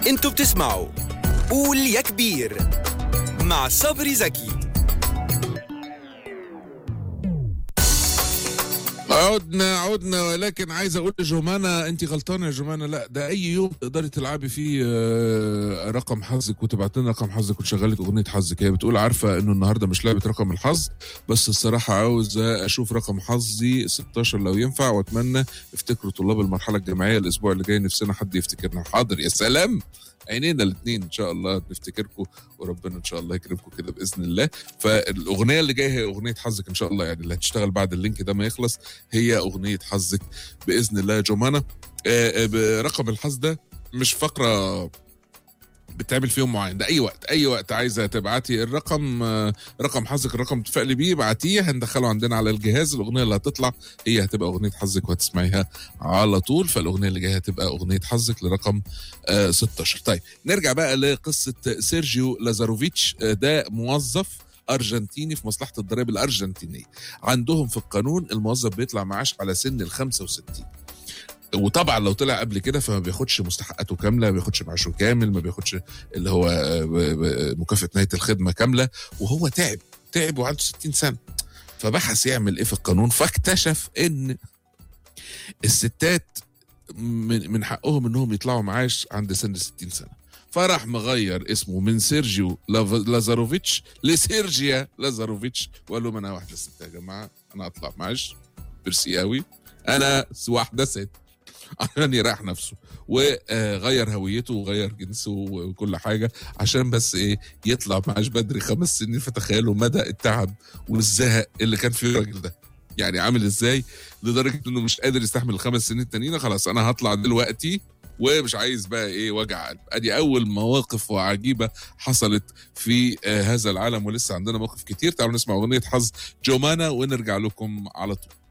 انتوا بتسمعوا قول يا كبير مع صبري زكي عدنا عدنا ولكن عايز اقول لجمانة انت غلطانه يا جمانة لا ده اي يوم تقدري تلعبي فيه آه، رقم حظك وتبعت لنا رقم حظك ونشغل لك اغنيه حظك هي بتقول عارفه انه النهارده مش لعبه رقم الحظ بس الصراحه عاوز اشوف رقم حظي 16 لو ينفع واتمنى افتكروا طلاب المرحله الجامعيه الاسبوع اللي جاي نفسنا حد يفتكرنا حاضر يا سلام عينينا الاثنين ان شاء الله نفتكركم وربنا ان شاء الله يكرمكم كده باذن الله فالاغنيه اللي جايه هي اغنيه حظك ان شاء الله يعني اللي هتشتغل بعد اللينك ده ما يخلص هي اغنيه حظك باذن الله يا جمانه آه، آه، رقم الحظ ده مش فقره بتعمل في يوم معين ده اي وقت اي وقت عايزه تبعتي الرقم آه، رقم حظك الرقم تفائلي بيه ابعتيه هندخله عندنا على الجهاز الاغنيه اللي هتطلع هي هتبقى اغنيه حظك وهتسمعيها على طول فالاغنيه اللي جايه هتبقى اغنيه حظك لرقم آه، 16 طيب نرجع بقى لقصه سيرجيو لازاروفيتش آه، ده موظف ارجنتيني في مصلحه الضرائب الارجنتينيه عندهم في القانون الموظف بيطلع معاش على سن ال 65 وطبعا لو طلع قبل كده فما بياخدش مستحقاته كامله ما بياخدش معاشه كامل ما بياخدش اللي هو آه، ب- ب- مكافاه نهايه الخدمه كامله وهو تعب تعب وعنده 60 سنه فبحث يعمل ايه في القانون فاكتشف ان الستات من من حقهم انهم يطلعوا معاش عند سن 60 سنه فراح مغير اسمه من سيرجيو لاف- لازاروفيتش لسيرجيا لازاروفيتش وقال لهم انا واحده ست يا جماعه انا هطلع معاش ميرسي قوي انا واحده ست عشان يريح نفسه وغير هويته وغير جنسه وكل حاجه عشان بس ايه يطلع معاش بدري خمس سنين فتخيلوا مدى التعب والزهق اللي كان فيه الراجل ده يعني عامل ازاي لدرجه انه مش قادر يستحمل الخمس سنين التانيين خلاص انا هطلع دلوقتي ومش عايز بقى ايه وجع قلب ادي اول مواقف وعجيبه حصلت في آه هذا العالم ولسه عندنا مواقف كتير تعالوا نسمع اغنيه حظ جومانا ونرجع لكم على طول